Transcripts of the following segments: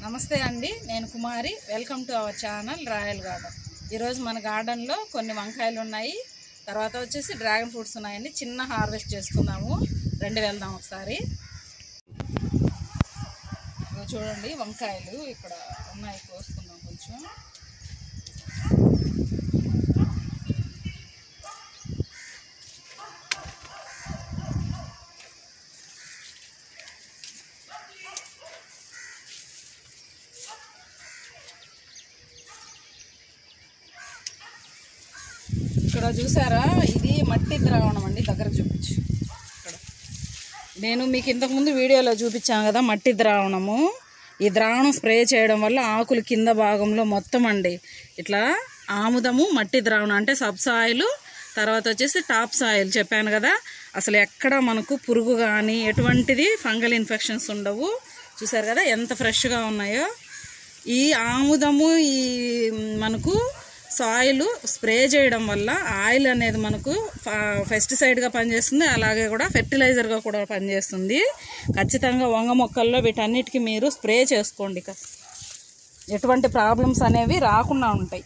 నమస్తే అండి నేను Kumari welcome to our channel royal garden ఈరోజు మన గార్డెన్లో కొన్ని వంకాయలు ఉన్నాయి తర్వాత వచ్చేసి డ్రాగన్ ఫ్రూట్స్ ఉన్నాయండి చిన్న హార్వెస్ట్ చేసుకుందాము రెండు వెళ్దాం ఒకసారి ఇదిగో చూడండి వంకాయలు ఇక్కడ ఉన్నాయి కోసుకుందాం కొంచెం ఇక్కడ చూసారా ఇది మట్టి ద్రావణం అండి దగ్గర చూపించు ఇక్కడ నేను మీకు ఇంతకుముందు వీడియోలో చూపించాను కదా మట్టి ద్రావణము ఈ ద్రావణం స్ప్రే చేయడం వల్ల ఆకులు కింద భాగంలో మొత్తం అండి ఇట్లా ఆముదము మట్టి ద్రావణం అంటే సబ్ సాయిల్ తర్వాత వచ్చేసి టాప్ సాయిల్ చెప్పాను కదా అసలు ఎక్కడ మనకు పురుగు కానీ ఎటువంటిది ఫంగల్ ఇన్ఫెక్షన్స్ ఉండవు చూసారు కదా ఎంత ఫ్రెష్గా ఉన్నాయో ఈ ఆముదము ఈ మనకు సాయిల్ స్ప్రే చేయడం వల్ల ఆయిల్ అనేది మనకు పెస్టిసైడ్గా పనిచేస్తుంది అలాగే కూడా ఫెర్టిలైజర్గా కూడా పనిచేస్తుంది ఖచ్చితంగా వంగ మొక్కల్లో వీటన్నిటికీ మీరు స్ప్రే చేసుకోండి ఇక ఎటువంటి ప్రాబ్లమ్స్ అనేవి రాకుండా ఉంటాయి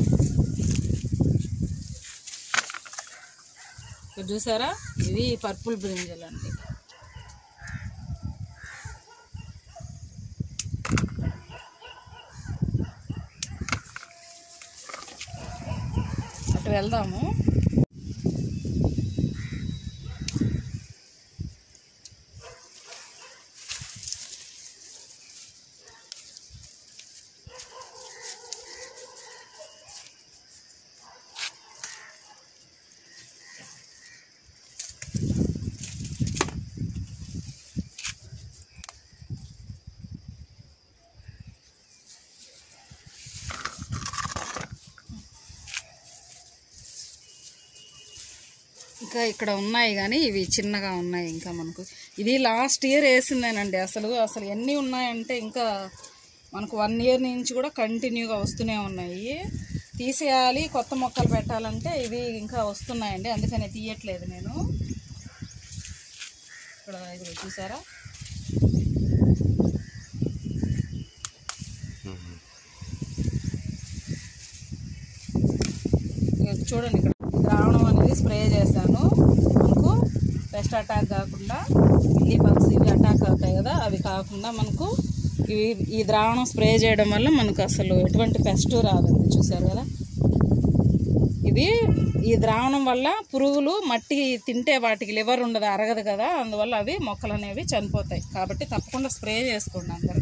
ఇక్కడ చూసారా ఇవి పర్పుల్ బ్రింజల్ అండి అటు వెళ్దాము ఇంకా ఇక్కడ ఉన్నాయి కానీ ఇవి చిన్నగా ఉన్నాయి ఇంకా మనకు ఇది లాస్ట్ ఇయర్ వేసిందేనండి అసలు అసలు ఎన్ని ఉన్నాయంటే ఇంకా మనకు వన్ ఇయర్ నుంచి కూడా కంటిన్యూగా వస్తూనే ఉన్నాయి తీసేయాలి కొత్త మొక్కలు పెట్టాలంటే ఇవి ఇంకా వస్తున్నాయండి అందుకని తీయట్లేదు నేను ఇక్కడ ఇది చూసారా ఇక చూడండి ఇక్కడ ద్రావణం అనేది స్ప్రే చేశాను మనకు పెస్ట్ అటాక్ కాకుండా ఇల్లి పల్స్ ఇవి అటాక్ అవుతాయి కదా అవి కాకుండా మనకు ఇవి ఈ ద్రావణం స్ప్రే చేయడం వల్ల మనకు అసలు ఎటువంటి పెస్ట్ రాదండి చూసారు కదా ఇవి ఈ ద్రావణం వల్ల పురుగులు మట్టి తింటే వాటికి లివర్ ఉండదు అరగదు కదా అందువల్ల అవి మొక్కలు అనేవి చనిపోతాయి కాబట్టి తప్పకుండా స్ప్రే చేసుకోండి అందరూ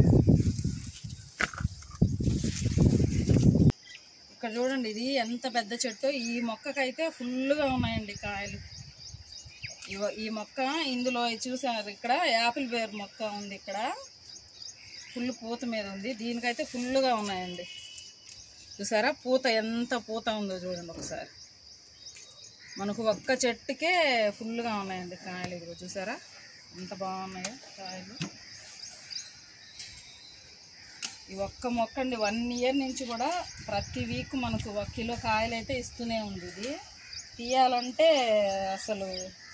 ఇక్కడ చూడండి ఇది ఎంత పెద్ద చెట్టు ఈ మొక్కకైతే ఫుల్గా ఉన్నాయండి కాయలు ఇవ- ఈ మొక్క ఇందులో చూసారు ఇక్కడ యాపిల్ బేర్ మొక్క ఉంది ఇక్కడ ఫుల్ పూత మీద ఉంది దీనికైతే ఫుల్గా ఉన్నాయండి చూసారా పూత ఎంత పూత ఉందో చూడండి ఒకసారి మనకు ఒక్క చెట్టుకే ఫుల్గా ఉన్నాయండి కాయలు ఇదిగో చూసారా ఎంత బాగున్నాయో కాయలు ఈ ఒక్క మొక్క అండి వన్ ఇయర్ నుంచి కూడా ప్రతి వీక్ మనకు ఒక కిలో కాయలు అయితే ఇస్తూనే ఉంది ఇది తీయాలంటే అసలు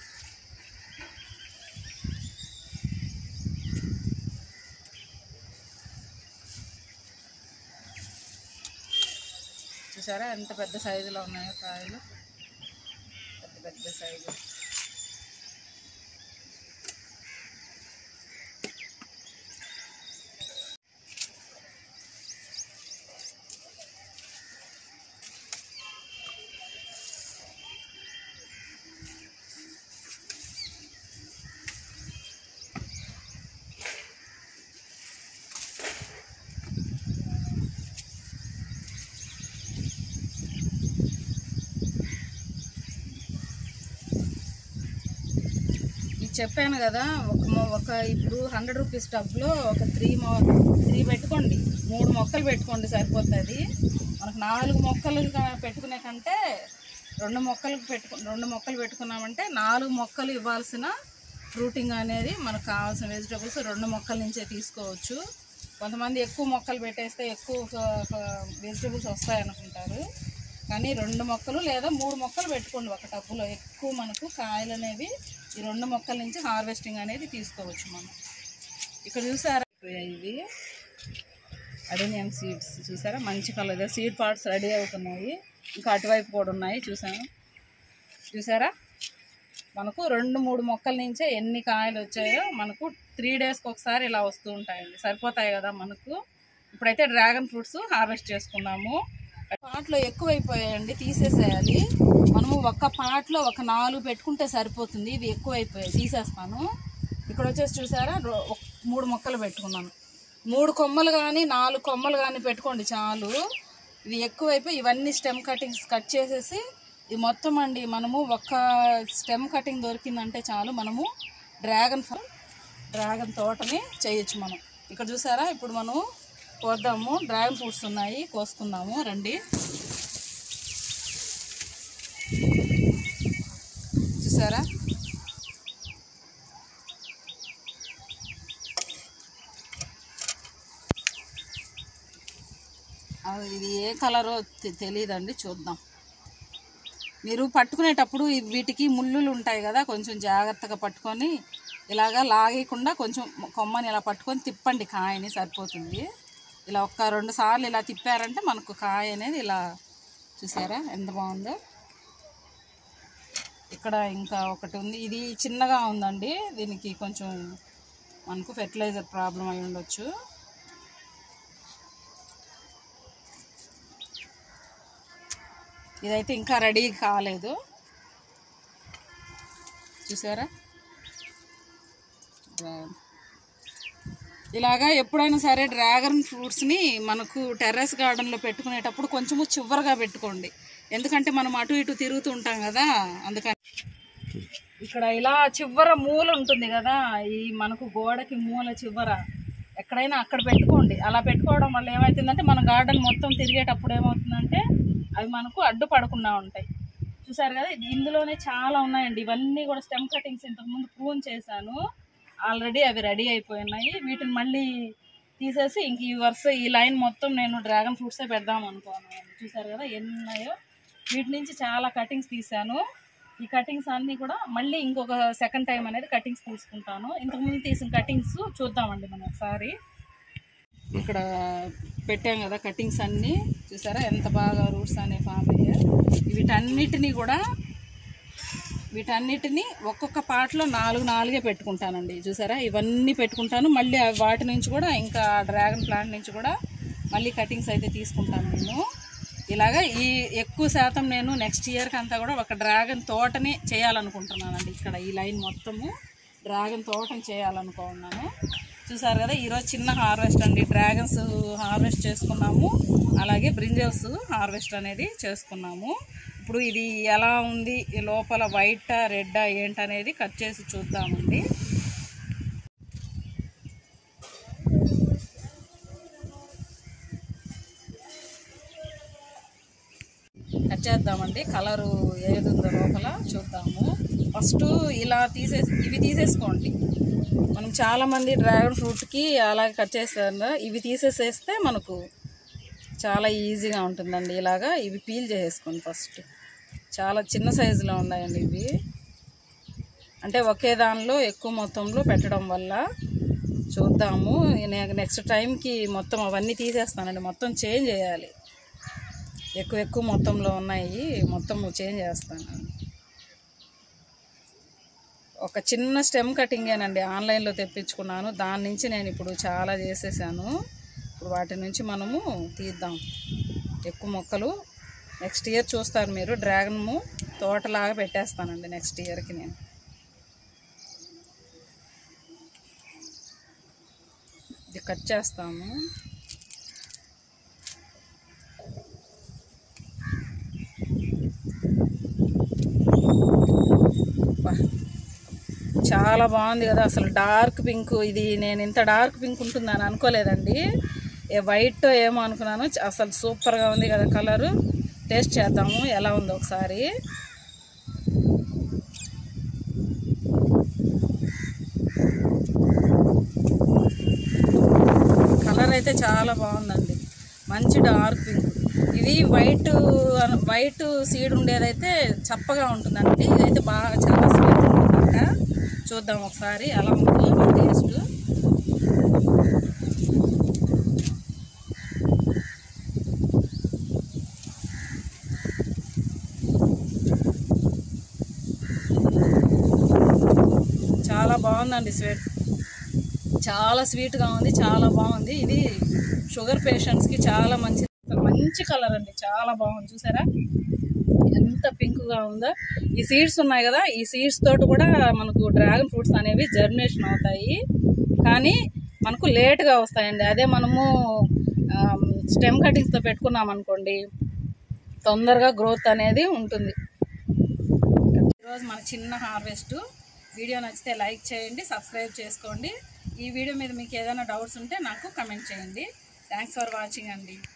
చూసారా ఎంత పెద్ద సైజులో ఉన్నాయో కాయలు పెద్ద పెద్ద సైజు ఇది చెప్పాను కదా ఒక మొ- ఒక ఇప్పుడు హండ్రెడ్ రూపీస్ టబ్లో ఒక త్రీ మొ త్రీ పెట్టుకోండి మూడు మొక్కలు పెట్టుకోండి సరిపోతుంది మనకు నాలుగు మొక్కలు కా- పెట్టుకునే కంటే రెండు మొక్కలు పెట్టుకు రెండు మొక్కలు పెట్టుకున్నామంటే నాలుగు మొక్కలు ఇవ్వాల్సిన ఫ్రూటింగ్ అనేది మనకు కావాల్సిన వెజిటబుల్స్ రెండు మొక్కల నుంచే తీసుకోవచ్చు కొంతమంది ఎక్కువ మొక్కలు పెట్టేస్తే ఎక్కువ వెజిటబుల్స్ వస్తాయనుకుంటారు కానీ రెండు మొక్కలు లేదా మూడు మొక్కలు పెట్టుకోండి ఒక టబ్బులో ఎక్కువ మనకు కాయలు అనేవి ఈ రెండు మొక్కల నుంచి హార్వెస్టింగ్ అనేది తీసుకోవచ్చు మనం ఇక్కడ చూసారా ఇవి అడేనియం సీడ్స్ చూసారా మంచి కలర్ సీడ్ పార్ట్స్ రెడీ అవుతున్నాయి ఇంకా అటువైపు కూడా ఉన్నాయి చూసాను చూసారా మనకు రెండు మూడు మొక్కల నుంచే ఎన్ని కాయలు వచ్చాయో మనకు త్రీ డేస్కి ఒకసారి ఇలా వస్తూ ఉంటాయండి సరిపోతాయి కదా మనకు ఇప్పుడైతే డ్రాగన్ ఫ్రూట్స్ హార్వెస్ట్ చేసుకున్నాము పాట్లో ఎక్కువైపోయాయండి తీసేసేయాలి మనము ఒక్క పాట్లో ఒక నాలుగు పెట్టుకుంటే సరిపోతుంది ఇవి ఎక్కువైపోయాయి తీసేస్తాను ఇక్కడ వచ్చేసి చూసారా రో- ఒక- మూడు మొక్కలు పెట్టుకున్నాను మూడు కొమ్మలు కానీ నాలుగు కొమ్మలు కానీ పెట్టుకోండి చాలు ఇవి ఎక్కువైపోయి ఇవన్నీ స్టెమ్ కటింగ్స్ కట్ చేసేసి ఇది మొత్తం అండి మనము ఒక్క స్టెమ్ కటింగ్ దొరికిందంటే చాలు మనము డ్రాగన్ ఫ- డ్రాగన్ తోటని చేయొచ్చు మనం ఇక్కడ చూసారా ఇప్పుడు మనం కోద్దాము డ్రాగన్ ఫ్రూట్స్ ఉన్నాయి కోసుకుందాము రండి చూసారా అది ఇది ఏ కలరో తె- తెలియదండి చూద్దాం మీరు పట్టుకునేటప్పుడు ఈ వీటికి ముళ్ళులు ఉంటాయి కదా కొంచెం జాగ్రత్తగా పట్టుకొని ఇలాగా లాగేయకుండా కొంచెం కొమ్మని ఇలా పట్టుకొని తిప్పండి కాయని సరిపోతుంది ఇలా ఒక్క రెండు సార్లు ఇలా తిప్పారంటే మనకు కాయ అనేది ఇలా చూసారా ఎంత బాగుందో ఇక్కడ ఇంకా ఒకటి ఉంది ఇది చిన్నగా ఉందండి దీనికి కొంచెం మనకు ఫెర్టిలైజర్ ప్రాబ్లం అయి ఉండొచ్చు ఇదైతే ఇంకా రెడీ కాలేదు చూసారా డ్రాగన్ ఇలాగా ఎప్పుడైనా సరే డ్రాగన్ ఫ్రూట్స్ని మనకు టెర్రస్ గార్డెన్లో పెట్టుకునేటప్పుడు కొంచెము చివరగా పెట్టుకోండి ఎందుకంటే మనం అటు ఇటు తిరుగుతూ ఉంటాం కదా అందుకని ఇక్కడ ఇలా చివర మూల ఉంటుంది కదా ఈ మనకు గోడకి మూల చివర ఎక్కడైనా అక్కడ పెట్టుకోండి అలా పెట్టుకోవడం వల్ల ఏమవుతుందంటే మన గార్డెన్ మొత్తం తిరిగేటప్పుడు ఏమవుతుందంటే అవి మనకు అడ్డుపడకుండా ఉంటాయి చూసారు కదా ఇది ఇందులోనే చాలా ఉన్నాయండి ఇవన్నీ కూడా స్టెమ్ కటింగ్స్ ఇంతకుముందు ప్రూన్ చేశాను ఆల్రెడీ అవి రెడీ అయిపోయినాయి వీటిని మళ్ళీ తీసేసి ఇంక ఈ వరుస ఈ లైన్ మొత్తం నేను డ్రాగన్ ఫ్రూట్సే పెడదాం అనుకున్నాను చూసారు కదా ఎన్ని ఉన్నాయో వీటి నుంచి చాలా కటింగ్స్ తీసాను ఈ కటింగ్స్ అన్నీ కూడా మళ్ళీ ఇంకొక సెకండ్ టైం అనేది కటింగ్స్ తీసుకుంటాను ఇంతకుముందు తీసిన కటింగ్స్ చూద్దామండి మనం ఒకసారి ఇక్కడ పెట్టాం కదా కటింగ్స్ అన్నీ చూసారా ఎంత బాగా రూట్స్ అనే ఫామ్ అయ్యాయి వీటన్నిటిని కూడా వీటన్నిటిని ఒక్కొక్క పాటలో నాలుగు నాలుగే పెట్టుకుంటానండి చూసారా ఇవన్నీ పెట్టుకుంటాను మళ్ళీ అవి వాటి నుంచి కూడా ఇంకా డ్రాగన్ ప్లాంట్ నుంచి కూడా మళ్ళీ కటింగ్స్ అయితే తీసుకుంటాను నేను ఇలాగా ఈ ఎక్కువ శాతం నేను నెక్స్ట్ ఇయర్కి అంతా కూడా ఒక డ్రాగన్ తోటని చేయాలనుకుంటున్నానండి ఇక్కడ ఈ లైన్ మొత్తము డ్రాగన్ తోటని చేయాలనుకుంటున్నాను చూసారు కదా ఈరోజు చిన్న హార్వెస్ట్ అండి డ్రాగన్స్ హార్వెస్ట్ చేసుకున్నాము అలాగే బ్రింజల్స్ హార్వెస్ట్ అనేది చేసుకున్నాము ఇప్పుడు ఇది ఎలా ఉంది ఈ లోపల వైట్ రెడ్ ఏంటనేది కట్ చేసి చూద్దామండి కట్ చేద్దామండి కలరు ఏది ఉందో లోపల చూద్దాము ఫస్ట్ ఇలా తీసేసి ఇవి తీసేసుకోండి మనం చాలామంది డ్రాగన్ ఫ్రూట్కి అలాగే కట్ చేస్తారు ఇవి తీసేసేస్తే మనకు చాలా ఈజీగా ఉంటుందండి ఇలాగా ఇవి పీల్ చేసేసుకోండి ఫస్ట్ చాలా చిన్న సైజులో ఉన్నాయండి ఇవి అంటే ఒకే దానిలో ఎక్కువ మొత్తంలో పెట్టడం వల్ల చూద్దాము నేను నెక్స్ట్ టైంకి మొత్తం అవన్నీ తీసేస్తానండి మొత్తం చేంజ్ చేయాలి ఎక్కువ ఎక్కువ మొత్తంలో ఉన్నాయి మొత్తం చేంజ్ చేస్తాను ఒక చిన్న స్టెమ్ కటింగేనండి ఆన్లైన్లో తెప్పించుకున్నాను దాని నుంచి నేను ఇప్పుడు చాలా చేసేసాను ఇప్పుడు వాటి నుంచి మనము తీద్దాం ఎక్కువ మొక్కలు నెక్స్ట్ ఇయర్ చూస్తారు మీరు డ్రాగన్ తోటలాగా పెట్టేస్తానండి నెక్స్ట్ ఇయర్కి నేను ఇది కట్ చేస్తాము వా. చాలా బాగుంది కదా అసలు డార్క్ పింక్ ఇది నేను ఇంత డార్క్ పింక్ ఉంటుందని అనుకోలేదండి ఏ వైట్ ఏమో అనుకున్నాను చ- అసలు సూపర్గా ఉంది కదా కలరు టేస్ట్ చేద్దాము ఎలా ఉందో ఒకసారి కలర్ అయితే చాలా బాగుందండి మంచి డార్క్ పింక్ ఇది వైట్ అన- వైట్ సీడ్ ఉండేదైతే చప్పగా ఉంటుందండి ఇదైతే బాగా చాలా స్వీట్ ఉంటుందంట చూద్దాం ఒకసారి ఎలా ఉందో టేస్ట్ చాలా బాగుందండి స్వీట్ చాలా స్వీట్గా ఉంది చాలా బాగుంది ఇది షుగర్ పేషెంట్స్కి చాలా మంచిది అసలు మంచి కలర్ అండి చాలా బాగుంది చూసారా ఎంత పింక్గా ఉందో ఈ సీడ్స్ ఉన్నాయి కదా ఈ సీడ్స్ తోటి కూడా మనకు డ్రాగన్ ఫ్రూట్స్ అనేవి జర్మినేషన్ అవుతాయి కానీ మనకు లేట్గా వస్తాయండి అదే మనము స్టెమ్ కటింగ్స్తో పెట్టుకున్నాం అనుకోండి తొందరగా గ్రోత్ అనేది ఉంటుంది ఈరోజు మన చిన్న హార్వెస్ట్ వీడియో నచ్చితే లైక్ చేయండి సబ్స్క్రైబ్ చేసుకోండి ఈ వీడియో మీద మీకు ఏదైనా డౌట్స్ ఉంటే నాకు కమెంట్ చేయండి థ్యాంక్స్ ఫర్ వాచింగ్ అండి